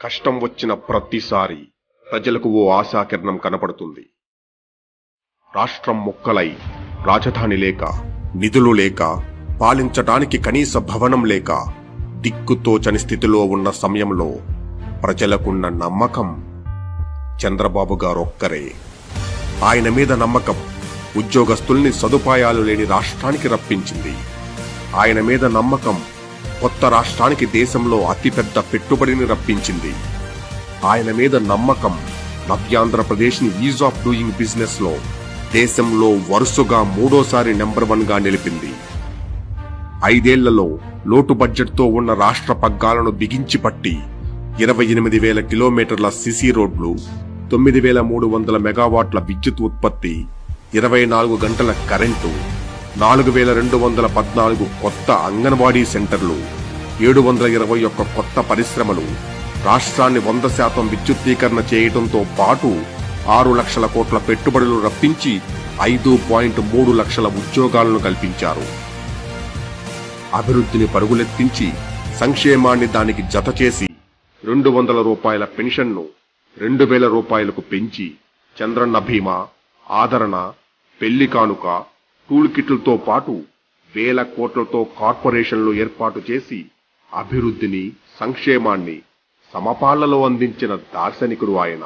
కష్టం వచ్చిన ప్రతిసారి ప్రజలకు ఓ ఆశాకిరణం కనపడుతుంది రాష్ట్రం మొక్కలై రాజధాని లేక నిధులు లేక పాలించటానికి కనీస భవనం లేక దిక్కుతోచని స్థితిలో ఉన్న సమయంలో ప్రజలకున్న నమ్మకం చంద్రబాబు గారొక్కరే ఆయన మీద నమ్మకం ఉద్యోగస్తుల్ని సదుపాయాలు లేని రాష్ట్రానికి రప్పించింది ఆయన మీద నమ్మకం కొత్త రాష్ట్రానికి దేశంలో అతిపెద్ద పెట్టుబడిని రప్పించింది ఆయన మీద నమ్మకం నవ్యాంధ్రప్రదేశ్ ని ఈజ్ ఆఫ్ డూయింగ్ బిజినెస్ లో దేశంలో వరుసగా మూడోసారి నెంబర్ వన్ గా నిలిపింది ఐదేళ్లలో లోటు బడ్జెట్ తో ఉన్న రాష్ట్ర పగ్గాలను బిగించి పట్టి ఇరవై ఎనిమిది వేల కిలోమీటర్ల సిసి రోడ్లు తొమ్మిది వేల మూడు వందల మెగావాట్ల విద్యుత్ ఉత్పత్తి ఇరవై నాలుగు గంటల కరెంటు నాలుగు వేల రెండు వందల పద్నాలుగు కొత్త అంగన్వాడీ సెంటర్లు ఏడు వందల ఇరవై ఒక్క కొత్త పరిశ్రమలు రాష్ట్రాన్ని వంద శాతం విద్యుత్తీకరణ చేయడంతో పాటు ఆరు లక్షల కోట్ల పెట్టుబడులు రప్పించి ఐదు పాయింట్ మూడు లక్షల ఉద్యోగాలను కల్పించారు అభివృద్ధిని పరుగులెత్తించి సంక్షేమాన్ని దానికి జత చేసి రెండు వందల రూపాయల పెన్షన్ను రెండు వేల రూపాయలకు పెంచి చంద్రన్న బీమా ఆదరణ పెళ్లి కానుక టూల్ కిట్లతో పాటు వేల కోట్లతో కార్పొరేషన్లు ఏర్పాటు చేసి అభివృద్ధిని సంక్షేమాన్ని సమపాళ్లలో అందించిన దార్శనికుడు ఆయన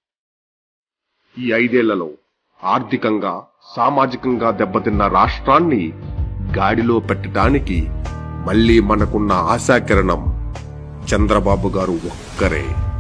ఈ ఐదేళ్లలో ఆర్థికంగా సామాజికంగా దెబ్బతిన్న రాష్ట్రాన్ని గాడిలో పెట్టడానికి మళ్లీ మనకున్న ఆశాకిరణం చంద్రబాబు గారు ఒక్కరే